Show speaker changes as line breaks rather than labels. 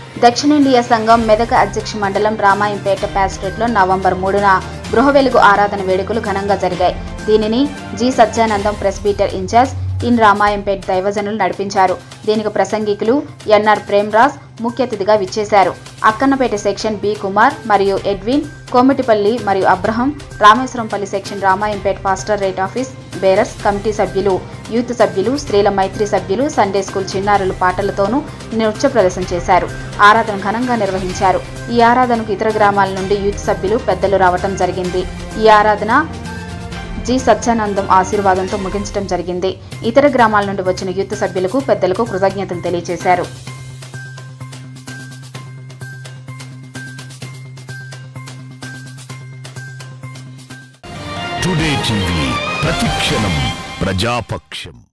దక్షిణేండియా సంఘం మెదక్ అధ్యక్ష మండలం రామాయంపేట ప్యాస్టేట్లో నవంబర్ మూడున గృహ వెలుగు ఆరాధన వేడుకలు ఘనంగా జరిగాయి దీనిని G Satyanandam presbyter in charge in Ramayampet దైవజనులు నడిపించారు దీనికి ప్రసంగికులు ఎన్ఆర్ ప్రేమ్రాజ్ ముఖ్య అతిథిగా విచ్చేశారు అక్కన్నపేట సెక్షన్ బి కుమార్ మరియు ఎడ్విన్ కోమిటిపల్లి మరియు Abraham Rameshwarampalli section Ramayampet pastorate office bearers committee సభ్యులు యూత్ సభ్యులు స్త్రీల మైత్రి సభ్యులు సండే స్కూల్ చిన్నారులు పాటలతోనూ నృత్య ప్రదర్శన చేశారు ఆరాధన ఘనంగా నిర్వహించారు ఈ ఆరాధనకు ఇతర గ్రామాల నుండి యూత్ సభ్యులు పెద్దలు రావటం జరిగింది ఈ ఆరాధన జి సత్యానందం ఆశీర్వాదంతో ముగించడం జరిగింది ఇతర గ్రామాల నుండి వచ్చిన యూత్ సభ్యులకు పెద్దలకు కృతజ్ఞతలు తెలియజేశారు
టుడే టీవీ ప్రతిక్షణం ప్రజాపక్షం